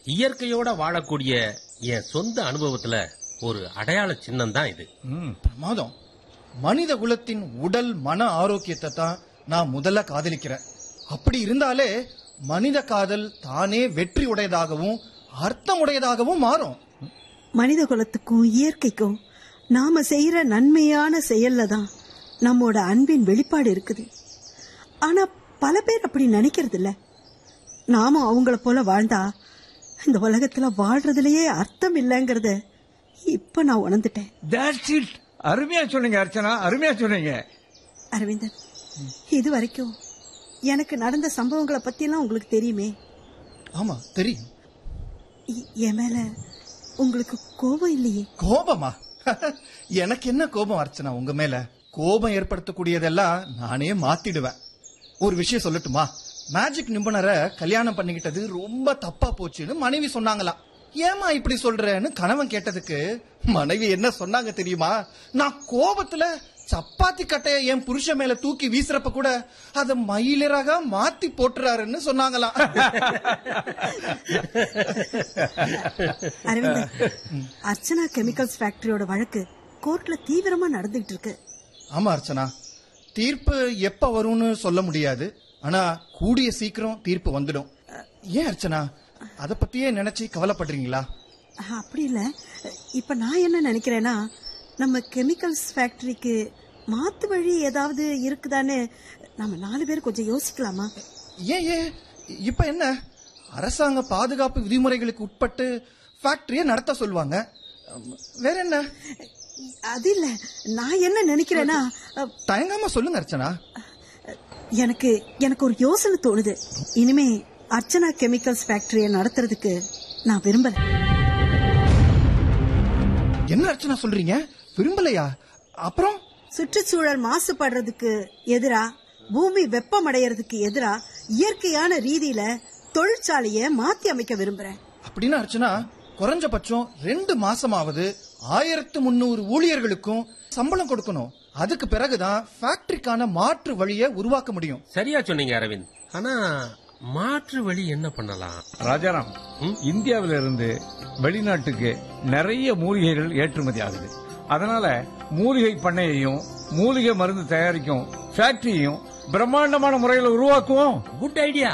இயற்கையோட வாழக்கூடிய என் சொந்த அனுபவத்துல ஒரு அடையாள சின்னம் தான் இது ம், பிரமாதம் மனித குலத்தின் உடல் மன ஆரோக்கியத்தை தான் நான் முதல்ல காதலிக்கிறேன் அப்படி இருந்தாலே மனித காதல் தானே வெற்றி உடையதாகவும் அர்த்தம் உடையதாகவும் மாறும் மனித குலத்துக்கும் இயற்கைக்கும் நாம செய்யற நன்மையான செயல்ல தான் நம்மோட அன்பின் வெளிப்பாடு இருக்குது ஆனா பல பேர் அப்படி நினைக்கிறது இல்ல நாமும் அவங்கள போல வாழ்ந்தா இந்த உலகத்துல வாழ்றதுலயே அர்த்தம் இல்லைங்கிறத இப்ப நான் உணர்ந்துட்டேன் தட்ஸ் இட் அருமையா சொன்னீங்க அர்ச்சனா அருமையா சொன்னீங்க அரவிந்தன் இது வரைக்கும் எனக்கு நடந்த சம்பவங்களை பத்தியெல்லாம் உங்களுக்கு தெரியுமே ஆமா தெரியும் இ- என் மேல உங்களுக்கு கோபம் இல்லையே கோபமா எனக்கு என்ன கோபம் அர்ச்சனா உங்க மேல கோபம் ஏற்படுத்தக்கூடியதெல்லாம் நானே மாத்திடுவேன் ஒரு விஷயம் சொல்லட்டுமா மேஜிக் நிபுணரை கல்யாணம் பண்ணிக்கிட்டது ரொம்ப தப்பா போச்சுன்னு மனைவி சொன்னாங்களாம் ஏமா இப்படி சொல்றேன்னு கணவன் கேட்டதுக்கு மனைவி என்ன சொன்னாங்க தெரியுமா நான் கோபத்துல சப்பாத்தி கட்டைய என் புருஷன் மேல தூக்கி வீசுறப்ப கூட அத மயிலிறகா மாத்தி போட்டுறாருன்னு சொன்னாங்களாம் அரவிந்தன் அர்ச்சனா கெமிக்கல்ஸ் ஃபேக்டரியோட வழக்கு கோர்ட்ல தீவிரமா நடந்துகிட்டு இருக்கு ஆமா அர்ச்சனா தீர்ப்பு எப்ப வரும்னு சொல்ல முடியாது ஆனா கூடிய சீக்கிரம் தீர்ப்பு வந்துடும் ஏன் அர்ச்சனா அத பத்தியே நினைச்சு கவலைப்படுறீங்களா அஹ், அப்படி இல்ல இப்ப நான் என்ன நினைக்கிறேன்னா நம்ம கெமிக்கல்ஸ் ஃபேக்டரிக்கு மாத்து வழி ஏதாவது இருக்குதான்னு நம்ம நாலு பேர் கொஞ்சம் யோசிக்கலாமா ஏன் ஏன் இப்ப என்ன அரசாங்க பாதுகாப்பு விதிமுறைகளுக்கு உட்பட்டு ஃபேக்டரியை நடத்த சொல்லுவாங்க அம், வேற என்ன அது இல்ல நான் என்ன நினைக்கிறேன்னா அஹ், தயங்காம சொல்லுங்க அர்ச்சனா எனக்கு எனக்கு ஒரு யோசனை தோணுது இனிமே அர்ச்சனா கெமிக்கல்ஸ் ஃபேக்டரியை நடத்துறதுக்கு நான் விரும்பல என்ன அர்ச்சனா சொல்றீங்க விரும்பலையா அப்புறம் சுற்றுச்சூழல் மாசுபடுறதுக்கு எதிரா பூமி வெப்பமடையறதுக்கு எதிரா இயற்கையான ரீதியில தொழிற்சாலைய மாத்தி அமைக்க விரும்புறேன் அப்படின்னு அர்ச்சனா குறைஞ்சபட்சம் ரெண்டு மாசமாவது ஆயிரத்து முன்னூறு ஊழியர்களுக்கும் சம்பளம் கொடுக்கணும் அதுக்கு பிறகுதான் ஃபேக்டரிக்கான மாற்று வழியை உருவாக்க முடியும் சரியா சொன்னீங்க அரவிந்த் ஆனா மாற்று வழி என்ன பண்ணலாம் ராஜாராம் இந்தியாவில இருந்து வெளிநாட்டுக்கு நிறைய மூலிகைகள் ஏற்றுமதி ஆகுது அதனால மூலிகை பண்ணையையும் மூலிகை மருந்து தயாரிக்கும் ஃபேக்டரியையும் பிரம்மாண்டமான முறையில் உருவாக்குவோம் குட் ஐடியா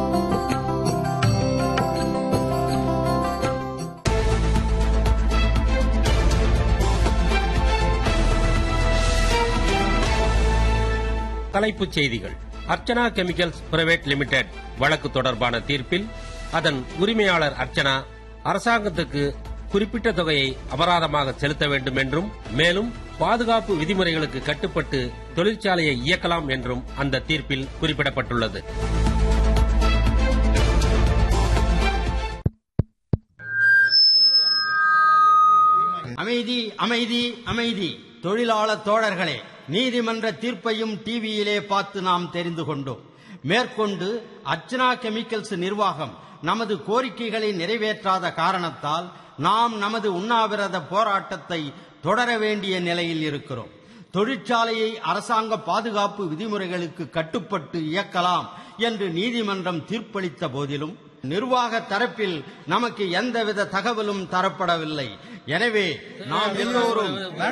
தலைப்புச் செய்திகள் அர்ச்சனா கெமிக்கல்ஸ் பிரைவேட் லிமிடெட் வழக்கு தொடர்பான தீர்ப்பில் அதன் உரிமையாளர் அர்ச்சனா அரசாங்கத்துக்கு குறிப்பிட்ட தொகையை அபராதமாக செலுத்த வேண்டும் என்றும் மேலும் பாதுகாப்பு விதிமுறைகளுக்கு கட்டுப்பட்டு தொழிற்சாலையை இயக்கலாம் என்றும் அந்த தீர்ப்பில் குறிப்பிடப்பட்டுள்ளது அமைதி அமைதி அமைதி தொழிலாளர் தோழர்களே நீதிமன்ற தீர்ப்பையும் டிவியிலே பார்த்து நாம் தெரிந்து கொண்டோம் மேற்கொண்டு அர்ச்சனா கெமிக்கல்ஸ் நிர்வாகம் நமது கோரிக்கைகளை நிறைவேற்றாத காரணத்தால் நாம் நமது உண்ணாவிரத போராட்டத்தை தொடர வேண்டிய நிலையில் இருக்கிறோம் தொழிற்சாலையை அரசாங்க பாதுகாப்பு விதிமுறைகளுக்கு கட்டுப்பட்டு இயக்கலாம் என்று நீதிமன்றம் தீர்ப்பளித்த போதிலும் நிர்வாக தரப்பில் நமக்கு எந்தவித தகவலும் தரப்படவில்லை எனவே நாம் எல்லோரும்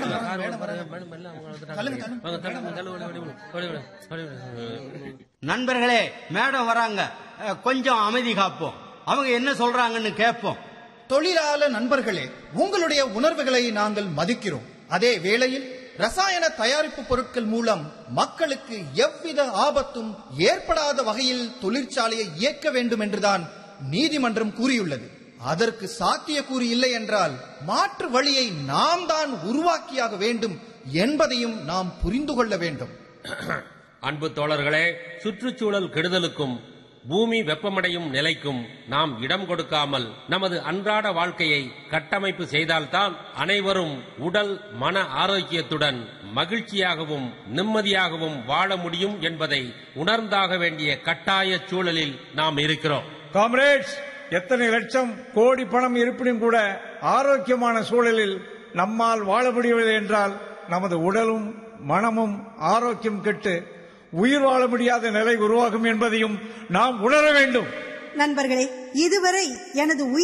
நண்பர்களே மேடம் வராங்க அஹ், கொஞ்சம் அமைதி காப்போம் அவங்க என்ன சொல்றாங்கன்னு கேட்போம் தொழிலாள நண்பர்களே உங்களுடைய உணர்வுகளை நாங்கள் மதிக்கிறோம் அதே வேளையில் ரசாயன தயாரிப்பு பொருட்கள் மூலம் மக்களுக்கு எவ்வித ஆபத்தும் ஏற்படாத வகையில் தொழிற்சாலையை இயக்க வேண்டும் என்றுதான் நீதிமன்றம் கூறியுள்ளது அதற்கு சாத்தியக்கூறு இல்லை என்றால் மாற்று வழியை நாம் தான் உருவாக்கியாக வேண்டும் என்பதையும் நாம் புரிந்து கொள்ள வேண்டும் அன்பு தோழர்களே சுற்றுச்சூழல் கெடுதலுக்கும் பூமி வெப்பமடையும் நிலைக்கும் நாம் இடம் கொடுக்காமல் நமது அன்றாட வாழ்க்கையை கட்டமைப்பு செய்தால்தான் அனைவரும் உடல் மன ஆரோக்கியத்துடன் மகிழ்ச்சியாகவும் நிம்மதியாகவும் வாழ முடியும் என்பதை உணர்ந்தாக வேண்டிய கட்டாய சூழலில் நாம் இருக்கிறோம் காம்ரேட்ஸ் எத்தனை லட்சம் கோடி பணம் இருப்பினும் கூட ஆரோக்கியமான சூழலில் நம்மால் வாழ முடியவில்லை என்றால் நமது உடலும் மனமும் ஆரோக்கியம் கெட்டு உயிர் வாழ முடியாத நிலை உருவாகும் என்பதையும் நாம் உணர வேண்டும் நண்பர்களே இதுவரை எனது உயிர்